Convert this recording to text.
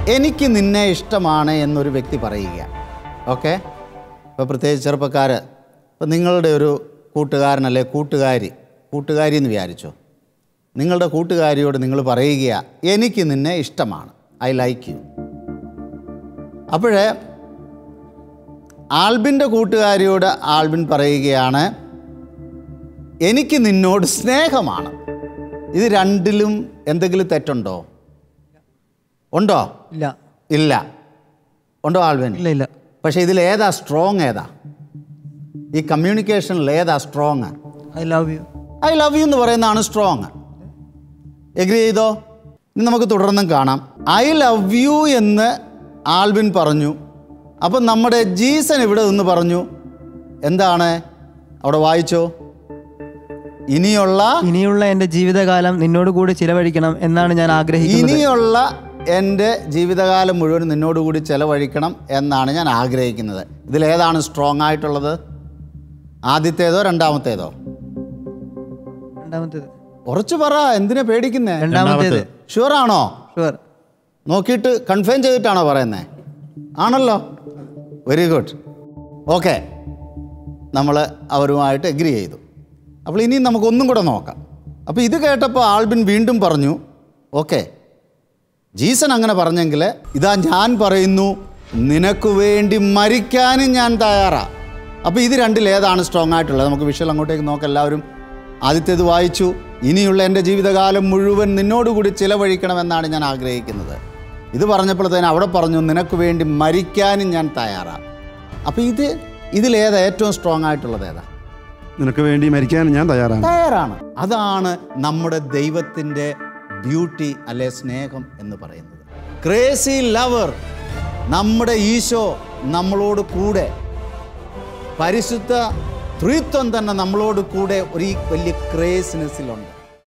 എനിക്ക് നിന്നെ ഇഷ്ടമാണ് എന്നൊരു വ്യക്തി പറയുക ഓക്കെ ഇപ്പോൾ പ്രത്യേകിച്ച് ചെറുപ്പക്കാർ ഇപ്പം നിങ്ങളുടെ ഒരു കൂട്ടുകാരനല്ലേ കൂട്ടുകാരി കൂട്ടുകാരി എന്ന് വിചാരിച്ചോ നിങ്ങളുടെ കൂട്ടുകാരിയോട് നിങ്ങൾ പറയുക എനിക്ക് നിന്നെ ഇഷ്ടമാണ് ഐ ലൈക്ക് യു അപ്പോഴേ ആൽബിൻ്റെ കൂട്ടുകാരിയോട് ആൽബിൻ പറയുകയാണ് എനിക്ക് നിന്നോട് സ്നേഹമാണ് ഇത് രണ്ടിലും എന്തെങ്കിലും തെറ്റുണ്ടോ ഉണ്ടോ ഇല്ല ഇല്ല ഉണ്ടോ ആൽബിൻ ഇല്ല ഇല്ല പക്ഷേ ഇതിൽ ഏതാ സ്ട്രോങ് ഏതാ ഈ കമ്മ്യൂണിക്കേഷനിൽ ഏതാ strong I love you I love you എന്ന് പറയുന്നതാണ് സ്ട്രോങ് എഗ്രി ചെയ്തോ ഇനി നമുക്ക് തുടർന്നും കാണാം ഐ ലവ് യു എന്ന് ആൽബിൻ പറഞ്ഞു അപ്പം നമ്മുടെ ജീസൻ ഇവിടെ നിന്ന് പറഞ്ഞു എന്താണ് അവിടെ വായിച്ചോ ഇനിയുള്ള ഇനിയുള്ള എൻ്റെ ജീവിതകാലം നിന്നോട് കൂടി ചിലവഴിക്കണം എന്നാണ് ഞാൻ ആഗ്രഹിക്കുന്നത് ഇനിയുള്ള എൻ്റെ ജീവിതകാലം മുഴുവൻ നിന്നോടുകൂടി ചെലവഴിക്കണം എന്നാണ് ഞാൻ ആഗ്രഹിക്കുന്നത് ഇതിലേതാണ് സ്ട്രോങ് ആയിട്ടുള്ളത് ആദ്യത്തേതോ രണ്ടാമത്തേതോ രണ്ടാമത്തേത് ഉറച്ചു പറ എന്തിനാ പേടിക്കുന്നേ രണ്ടാമത്തേത് ഷുവറാണോ ഷുവർ നോക്കിയിട്ട് കൺഫേം ചെയ്തിട്ടാണോ പറയുന്നത് ആണല്ലോ വെരി ഗുഡ് ഓക്കെ നമ്മൾ അവരുമായിട്ട് എഗ്രി ചെയ്തു അപ്പോൾ ഇനി നമുക്കൊന്നും കൂടെ നോക്കാം അപ്പോൾ ഇത് കേട്ടപ്പോൾ ആൽബിൻ വീണ്ടും പറഞ്ഞു ഓക്കെ ജീസൻ അങ്ങനെ പറഞ്ഞെങ്കിൽ ഇതാ ഞാൻ പറയുന്നു നിനക്ക് വേണ്ടി മരിക്കാനും ഞാൻ തയ്യാറാ അപ്പോൾ ഇത് രണ്ടിൽ ഏതാണ് സ്ട്രോങ് ആയിട്ടുള്ളത് നമുക്ക് വിഷയം അങ്ങോട്ടേക്ക് നോക്കാം എല്ലാവരും ആദ്യത്തേത് വായിച്ചു ഇനിയുള്ള എൻ്റെ ജീവിതകാലം മുഴുവൻ നിന്നോടുകൂടി ചിലവഴിക്കണമെന്നാണ് ഞാൻ ആഗ്രഹിക്കുന്നത് ഇത് പറഞ്ഞപ്പോഴത്തേന് അവിടെ പറഞ്ഞു നിനക്ക് വേണ്ടി മരിക്കാനും ഞാൻ തയ്യാറാ അപ്പോൾ ഇത് ഇതിലേതാ ഏറ്റവും സ്ട്രോങ് ആയിട്ടുള്ളത് ഏതാ നിനക്ക് വേണ്ടി മരിക്കാൻ ഞാൻ തയ്യാറാണ് തയ്യാറാണ് അതാണ് നമ്മുടെ ദൈവത്തിൻ്റെ ബ്യൂട്ടി അല്ലെ സ്നേഹം എന്ന് പറയുന്നത് ക്രേസി ലവർ നമ്മുടെ ഈശോ നമ്മളോട് കൂടെ പരിശുദ്ധ ത്രിത്വം തന്നെ നമ്മളോട് കൂടെ ഒരു ഈ വലിയ ക്രേസിനെസ്സിലുണ്ട്